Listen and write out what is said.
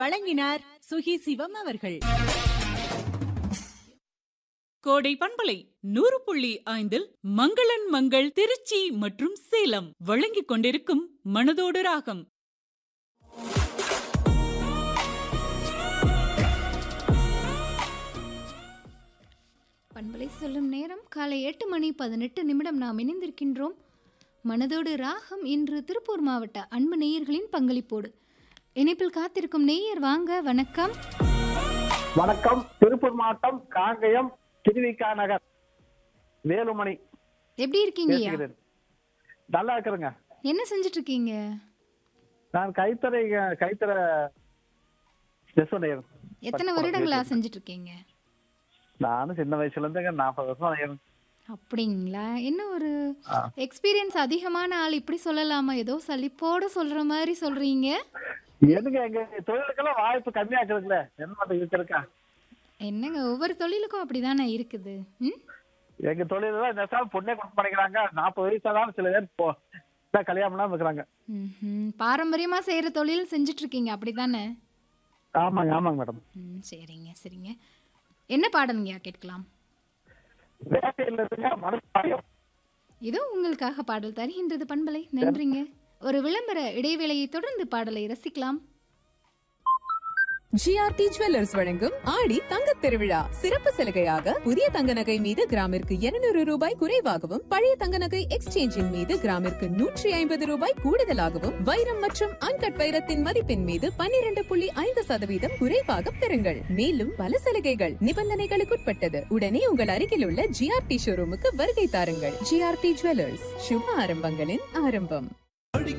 வழங்கினார் சுகி சிவம் அவர்கள் கோடை பண்பலை நூறு புள்ளி ஐந்தில் மங்களன் மங்கள் திருச்சி மற்றும் சேலம் வழங்கிக் கொண்டிருக்கும் மனதோடு ராகம் பண்பலை சொல்லும் நேரம் காலை எட்டு மணி பதினெட்டு நிமிடம் நாம் இணைந்திருக்கின்றோம் மனதோடு ராகம் இன்று திருப்பூர் மாவட்ட அன்பு நேயர்களின் பங்களிப்போடு இணைப்பில் காத்திருக்கும் நேயர் வாங்க வணக்கம் வணக்கம் திருப்பூர் மாவட்டம் காங்கயம் திருவிக்கா நகர் வேலுமணி எப்படி இருக்கீங்க ஐயா பேசுகிறேன் நல்லா இருக்கிறேங்க என்ன செஞ்சுட்டு இருக்கீங்க நான் கைத்தறை கைத்தறை நெசவுநேயர் எத்தனை வருடங்களா செஞ்சுட்டு இருக்கீங்க நானும் சின்ன வயசுல இருந்துங்க நாற்பது வருஷம் நெய்யறேன். அப்படிங்களா என்ன ஒரு ஆ. எக்ஸ்பீரியன்ஸ் அதிகமான ஆள் இப்படி சொல்லலாமா ஏதோ சலிப்போட சொல்ற மாதிரி சொல்றீங்க எதுங்க எங்க தொழிலுக்கெல்லாம் வாய்ப்பு கம்மியா இருக்குதுல்ல என்ன மட்டும் இருக்கா என்னங்க ஒவ்வொரு தொழிலுக்கும் அப்படிதானே இருக்குது ம் எங்க தொழிலெல்லாம் நெசவு பொண்ணே கொடுக்க மாட்டேங்கிறாங்க நாற்பது வயசாதான் சில பேர் போ இதான் கல்யாணம் பண்ணாம இருக்கிறாங்க ம்ஹும். பாரம்பரியமா செய்யற தொழில் செஞ்சுட்டு இருக்கீங்க அப்படிதானே ஆமாங்க ஆமாங்க மேடம் ம் சரிங்க சரிங்க என்ன பாடலுங்கய்யா கேட்கலாம் வேட்டையில் இருந்துங்க மனசு பயம் இதோ உங்களுக்காக பாடல் தருகின்றது பண்பலை நன்றிங்க ஒரு விளம்பர இடைவேளையை தொடர்ந்து பாடலை ரசிக்கலாம் ஜிஆர்டி ஜுவல்லர்ஸ் வழங்கும் ஆடி தங்கத் திருவிழா சிறப்பு சலுகையாக புதிய தங்க நகை மீது கிராமிற்கு 200 ரூபாய் குறைவாகவும் பழைய தங்க நகை எக்ஸ்சேஞ்சின் மீது கிராமிற்கு நூற்றி ஐம்பது ரூபாய் கூடுதலாகவும் வைரம் மற்றும் அன்கட் வைரத்தின் மதிப்பின் மீது 12.5% புள்ளி ஐந்து சதவீதம் குறைவாக பெறுங்கள் மேலும் பல சலுகைகள் நிபந்தனைகளுக்குட்பட்டது உடனே உங்கள் அருகில் உள்ள ஜிஆர்டி ஷோரூமுக்கு வருகை தாருங்கள் ஜிஆர்டி ஜுவல்லர்ஸ் சுப ஆரம்பங்களின் ஆரம்பம்